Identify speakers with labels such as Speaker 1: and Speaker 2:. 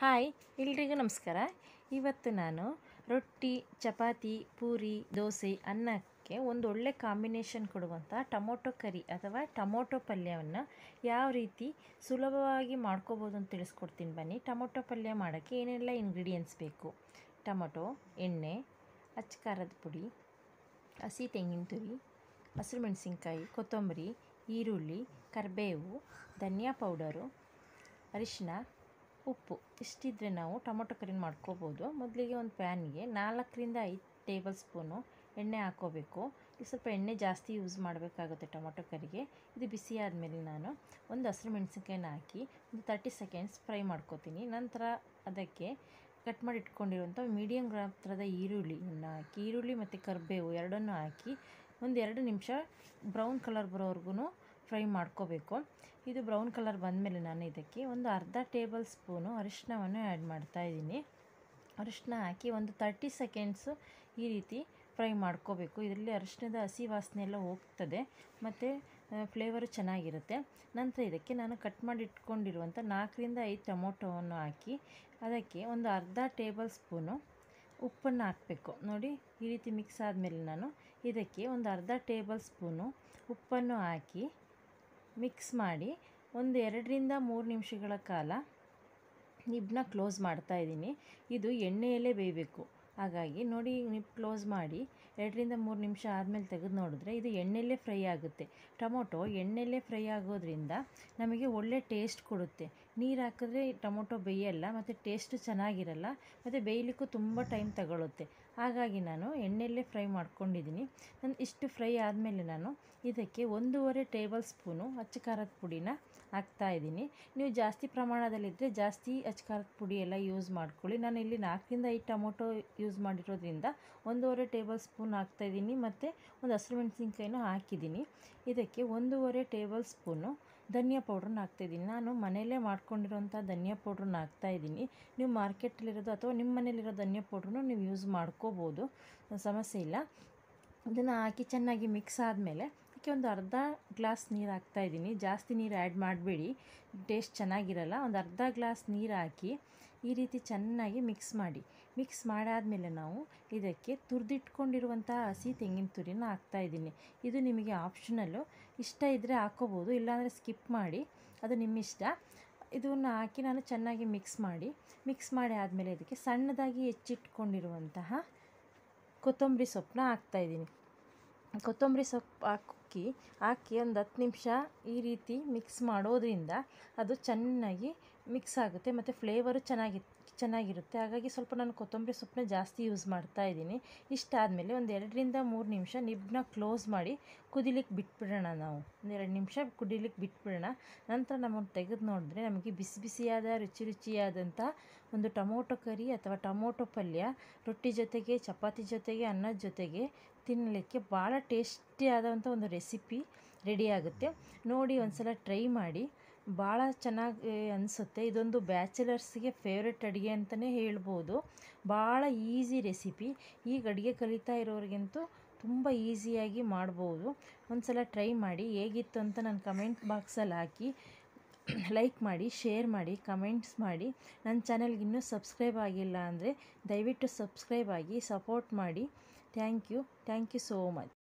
Speaker 1: hi ಎಲ್ರಿಗೂ ನಮಸ್ಕಾರ ಇವತ್ತು ನಾನು ರೊಟ್ಟಿ ಚಪಾತಿ ಪೂರಿ ದೋಸೆ ಅನ್ನಕ್ಕೆ ಒಂದು ಒಳ್ಳೆ ಕಾಂಬಿನೇಷನ್ ಕೊಡುವಂಥ ಟೊಮೊಟೊ ಕರಿ ಅಥವಾ ಟೊಮೊಟೊ ಪಲ್ಯವನ್ನು ಯಾವ ರೀತಿ ಸುಲಭವಾಗಿ ಮಾಡ್ಕೋಬೋದು ಅಂತ ತಿಳಿಸ್ಕೊಡ್ತೀನಿ ಬನ್ನಿ ಟೊಮೊಟೊ ಪಲ್ಯ ಮಾಡೋಕ್ಕೆ ಏನೆಲ್ಲ ಇಂಗ್ರೀಡಿಯೆಂಟ್ಸ್ ಬೇಕು ಟೊಮೊಟೊ ಎಣ್ಣೆ ಅಚ್ಚ ಖಾರದ ಪುಡಿ ಹಸಿ ತೆಂಗಿನ ತುರಿ ಹಸಿರು ಮೆಣಸಿನ್ಕಾಯಿ ಕೊತ್ತಂಬರಿ ಈರುಳ್ಳಿ ಕರಿಬೇವು ಧನಿಯಾ ಪೌಡರು ಅರಿಶಿನ ಉಪ್ಪು ಇಷ್ಟಿದ್ರೆ ನಾವು ಟೊಮೊಟೊ ಕರಿನ ಮಾಡ್ಕೋಬೋದು ಮೊದಲಿಗೆ ಒಂದು ಪ್ಯಾನ್ಗೆ ನಾಲ್ಕರಿಂದ ಐದು ಟೇಬಲ್ ಸ್ಪೂನು ಎಣ್ಣೆ ಹಾಕ್ಕೋಬೇಕು ಇದು ಸ್ವಲ್ಪ ಎಣ್ಣೆ ಜಾಸ್ತಿ ಯೂಸ್ ಮಾಡಬೇಕಾಗುತ್ತೆ ಟೊಮೊಟೊ ಕರಿಗೆ ಇದು ಬಿಸಿ ಆದಮೇಲೆ ನಾನು ಒಂದು ಹಸಿರು ಮೆಣಸಿನ್ಕಾಯಿನ ಹಾಕಿ ಒಂದು ತರ್ಟಿ ಸೆಕೆಂಡ್ಸ್ ಫ್ರೈ ಮಾಡ್ಕೋತೀನಿ ನಂತರ ಅದಕ್ಕೆ ಕಟ್ ಮಾಡಿ ಇಟ್ಕೊಂಡಿರುವಂಥ ಮೀಡಿಯಮ್ ಗಾತ್ರದ ಈರುಳ್ಳಿಯನ್ನು ಹಾಕಿ ಈರುಳ್ಳಿ ಮತ್ತು ಕರಿಬೇವು ಎರಡನ್ನೂ ಹಾಕಿ ಒಂದು ಎರಡು ನಿಮಿಷ ಬ್ರೌನ್ ಕಲರ್ ಬರೋವರೆಗೂ ಫ್ರೈ ಮಾಡ್ಕೋಬೇಕು ಇದು ಬ್ರೌನ್ ಕಲರ್ ಬಂದಮೇಲೆ ನಾನು ಇದಕ್ಕೆ ಒಂದು ಅರ್ಧ ಟೇಬಲ್ ಸ್ಪೂನು ಅರಿಶಿನವನ್ನು ಆ್ಯಡ್ ಮಾಡ್ತಾಯಿದ್ದೀನಿ ಅರಿಶಿನ ಹಾಕಿ ಒಂದು ತರ್ಟಿ ಸೆಕೆಂಡ್ಸು ಈ ರೀತಿ ಫ್ರೈ ಮಾಡ್ಕೋಬೇಕು ಇದರಲ್ಲಿ ಅರಿಶಿನದ ಹಸಿ ವಾಸನೆ ಎಲ್ಲ ಹೋಗ್ತದೆ ಮತ್ತು ಫ್ಲೇವರು ಚೆನ್ನಾಗಿರುತ್ತೆ ನಂತರ ಇದಕ್ಕೆ ನಾನು ಕಟ್ ಮಾಡಿ ಇಟ್ಕೊಂಡಿರುವಂಥ ನಾಲ್ಕರಿಂದ ಐದು ಟೊಮೊಟೊವನ್ನು ಹಾಕಿ ಅದಕ್ಕೆ ಒಂದು ಅರ್ಧ ಟೇಬಲ್ ಸ್ಪೂನು ಉಪ್ಪನ್ನು ಹಾಕಬೇಕು ನೋಡಿ ಈ ರೀತಿ ಮಿಕ್ಸ್ ಆದಮೇಲೆ ನಾನು ಇದಕ್ಕೆ ಒಂದು ಅರ್ಧ ಟೇಬಲ್ ಸ್ಪೂನು ಉಪ್ಪನ್ನು ಹಾಕಿ ಮಿಕ್ಸ್ ಮಾಡಿ ಒಂದು ಎರಡರಿಂದ ಮೂರು ನಿಮಿಷಗಳ ಕಾಲ ನಿಬ್ಬನ್ನ ಕ್ಲೋಸ್ ಮಾಡ್ತಾಯಿದ್ದೀನಿ ಇದು ಎಣ್ಣೆಯಲ್ಲೇ ಬೇಯಬೇಕು ಹಾಗಾಗಿ ನೋಡಿ ನಿಬ್ ಕ್ಲೋಸ್ ಮಾಡಿ ಎರಡರಿಂದ ಮೂರು ನಿಮಿಷ ಆದಮೇಲೆ ತೆಗೆದು ನೋಡಿದ್ರೆ ಇದು ಎಣ್ಣೆಯಲ್ಲೇ ಫ್ರೈ ಆಗುತ್ತೆ ಟೊಮೊಟೊ ಎಣ್ಣೆಯಲ್ಲೇ ಫ್ರೈ ಆಗೋದ್ರಿಂದ ನಮಗೆ ಒಳ್ಳೆ ಟೇಸ್ಟ್ ಕೊಡುತ್ತೆ ನೀರು ಹಾಕಿದ್ರೆ ಟೊಮೊಟೊ ಬೇಯಲ್ಲ ಮತ್ತು ಟೇಸ್ಟು ಚೆನ್ನಾಗಿರಲ್ಲ ಮತ್ತು ಬೇಯಲಿಕ್ಕೂ ತುಂಬ ಟೈಮ್ ತಗೊಳ್ಳುತ್ತೆ ಹಾಗಾಗಿ ನಾನು ಎಣ್ಣೆಯಲ್ಲೇ ಫ್ರೈ ಮಾಡ್ಕೊಂಡಿದ್ದೀನಿ ನಾನು ಇಷ್ಟು ಫ್ರೈ ಆದಮೇಲೆ ನಾನು ಇದಕ್ಕೆ ಒಂದೂವರೆ ಟೇಬಲ್ ಸ್ಪೂನು ಅಚ್ಚ ಖಾರದ ಪುಡಿನ ಹಾಕ್ತಾಯಿದ್ದೀನಿ ನೀವು ಜಾಸ್ತಿ ಪ್ರಮಾಣದಲ್ಲಿದ್ದರೆ ಜಾಸ್ತಿ ಅಚ್ಚ ಖಾರದ ಪುಡಿ ಎಲ್ಲ ಯೂಸ್ ಮಾಡ್ಕೊಳ್ಳಿ ನಾನು ಇಲ್ಲಿ ನಾಲ್ಕರಿಂದ ಐದು ಟೊಮೊಟೊ ಯೂಸ್ ಮಾಡಿರೋದ್ರಿಂದ ಒಂದೂವರೆ ಟೇಬಲ್ ಸ್ಪೂನ್ ಹಾಕ್ತಾಯಿದ್ದೀನಿ ಮತ್ತು ಒಂದು ಹಸಿರು ಮೆಣಸಿನ್ಕಾಯಿನೂ ಹಾಕಿದ್ದೀನಿ ಇದಕ್ಕೆ ಒಂದೂವರೆ ಟೇಬಲ್ ಸ್ಪೂನು ಧನಿಯಾ ಪೌಡ್ರನ್ನ ಹಾಕ್ತಾಯಿದ್ದೀನಿ ನಾನು ಮನೆಯಲ್ಲೇ ಮಾಡ್ಕೊಂಡಿರೋಂಥ ಧನಿಯಾ ಪೌಡ್ರನ್ನ ಹಾಕ್ತಾಯಿದ್ದೀನಿ ನೀವು ಮಾರ್ಕೆಟಲ್ಲಿರೋದು ಅಥವಾ ನಿಮ್ಮ ಮನೇಲಿರೋ ಧನಿಯಾ ಪೌಡ್ರನ್ನು ನೀವು ಯೂಸ್ ಮಾಡ್ಕೋಬೋದು ಸಮಸ್ಯೆ ಇಲ್ಲ ಇದನ್ನು ಹಾಕಿ ಚೆನ್ನಾಗಿ ಮಿಕ್ಸ್ ಆದಮೇಲೆ ಅದಕ್ಕೆ ಒಂದು ಅರ್ಧ ಗ್ಲಾಸ್ ನೀರು ಹಾಕ್ತಾಯಿದ್ದೀನಿ ಜಾಸ್ತಿ ನೀರು ಆ್ಯಡ್ ಮಾಡಬೇಡಿ ಟೇಸ್ಟ್ ಚೆನ್ನಾಗಿರಲ್ಲ ಒಂದು ಅರ್ಧ ಗ್ಲಾಸ್ ನೀರು ಹಾಕಿ ಈ ರೀತಿ ಚೆನ್ನಾಗಿ ಮಿಕ್ಸ್ ಮಾಡಿ ಮಿಕ್ಸ್ ಮಾಡಾದಮೇಲೆ ನಾವು ಇದಕ್ಕೆ ತುರಿದಿಟ್ಕೊಂಡಿರುವಂಥ ಹಸಿ ತೆಂಗಿನ ತುರಿನ ಹಾಕ್ತಾಯಿದ್ದೀನಿ ಇದು ನಿಮಗೆ ಆಪ್ಷನಲ್ಲು ಇಷ್ಟ ಇದ್ದರೆ ಹಾಕ್ಕೋಬೋದು ಇಲ್ಲಾಂದರೆ ಸ್ಕಿಪ್ ಮಾಡಿ ಅದು ನಿಮ್ಮ ಇಷ್ಟ ಇದನ್ನು ಹಾಕಿ ನಾನು ಚೆನ್ನಾಗಿ ಮಿಕ್ಸ್ ಮಾಡಿ ಮಿಕ್ಸ್ ಮಾಡಿ ಆದಮೇಲೆ ಇದಕ್ಕೆ ಸಣ್ಣದಾಗಿ ಹೆಚ್ಚಿಟ್ಕೊಂಡಿರುವಂತಹ ಕೊತ್ತಂಬರಿ ಸೊಪ್ಪನ್ನ ಹಾಕ್ತಾಯಿದ್ದೀನಿ ಕೊತ್ತಂಬರಿ ಸೊಪ್ಪು ಹಾಕಿ ಹಾಕಿ ಒಂದು ಹತ್ತು ನಿಮಿಷ ಈ ರೀತಿ ಮಿಕ್ಸ್ ಮಾಡೋದ್ರಿಂದ ಅದು ಚೆನ್ನಾಗಿ ಮಿಕ್ಸ್ ಆಗುತ್ತೆ ಮತ್ತು ಫ್ಲೇವರು ಚೆನ್ನಾಗಿ ಚೆನ್ನಾಗಿರುತ್ತೆ ಹಾಗಾಗಿ ಸ್ವಲ್ಪ ನಾನು ಕೊತ್ತಂಬರಿ ಸೊಪ್ಪನ್ನ ಜಾಸ್ತಿ ಯೂಸ್ ಮಾಡ್ತಾ ಇದ್ದೀನಿ ಇಷ್ಟಾದಮೇಲೆ ಒಂದು ಎರಡರಿಂದ ಮೂರು ನಿಮಿಷ ನಿಬ್ಬನ್ನ ಕ್ಲೋಸ್ ಮಾಡಿ ಕುದಿಲಿಕ್ಕೆ ಬಿಟ್ಬಿಡೋಣ ನಾವು ಒಂದು ಎರಡು ನಿಮಿಷ ಕುದಿಲಿಕ್ಕೆ ಬಿಟ್ಬಿಡೋಣ ನಂತರ ನಮಗೆ ತೆಗೆದು ನೋಡಿದ್ರೆ ನಮಗೆ ಬಿಸಿ ಬಿಸಿಯಾದ ರುಚಿ ರುಚಿಯಾದಂಥ ಒಂದು ಟೊಮೊಟೊ ಕರಿ ಅಥವಾ ಟೊಮೊಟೊ ಪಲ್ಯ ರೊಟ್ಟಿ ಜೊತೆಗೆ ಚಪಾತಿ ಜೊತೆಗೆ ಅನ್ನದ ಜೊತೆಗೆ ತಿನ್ನಲಿಕ್ಕೆ ಭಾಳ ಟೇಸ್ಟಿಯಾದಂಥ ಒಂದು ರೆಸಿಪಿ ರೆಡಿ ಆಗುತ್ತೆ ನೋಡಿ ಒಂದು ಸಲ ಟ್ರೈ ಮಾಡಿ ಭಾಳ ಚೆನ್ನಾಗಿ ಅನಿಸುತ್ತೆ ಇದೊಂದು ಬ್ಯಾಚಲರ್ಸ್ಗೆ ಫೇವ್ರೆಟ್ ಅಡುಗೆ ಅಂತಲೇ ಹೇಳ್ಬೋದು ಭಾಳ ಈಸಿ ರೆಸಿಪಿ ಈಗ ಅಡುಗೆ ಕಲಿತಾ ಇರೋರಿಗಂತೂ ತುಂಬ ಈಸಿಯಾಗಿ ಮಾಡ್ಬೋದು ಒಂದು ಸಲ ಟ್ರೈ ಮಾಡಿ ಹೇಗಿತ್ತು ಅಂತ ನಾನು ಕಮೆಂಟ್ ಬಾಕ್ಸಲ್ಲಿ ಹಾಕಿ ಲೈಕ್ ಮಾಡಿ ಶೇರ್ ಮಾಡಿ ಕಮೆಂಟ್ಸ್ ಮಾಡಿ ನನ್ನ ಚಾನಲ್ಗೆ ಇನ್ನೂ ಸಬ್ಸ್ಕ್ರೈಬ್ ಆಗಿಲ್ಲ ಅಂದರೆ ದಯವಿಟ್ಟು ಸಬ್ಸ್ಕ್ರೈಬ್ ಆಗಿ ಸಪೋರ್ಟ್ ಮಾಡಿ thank you thank you so much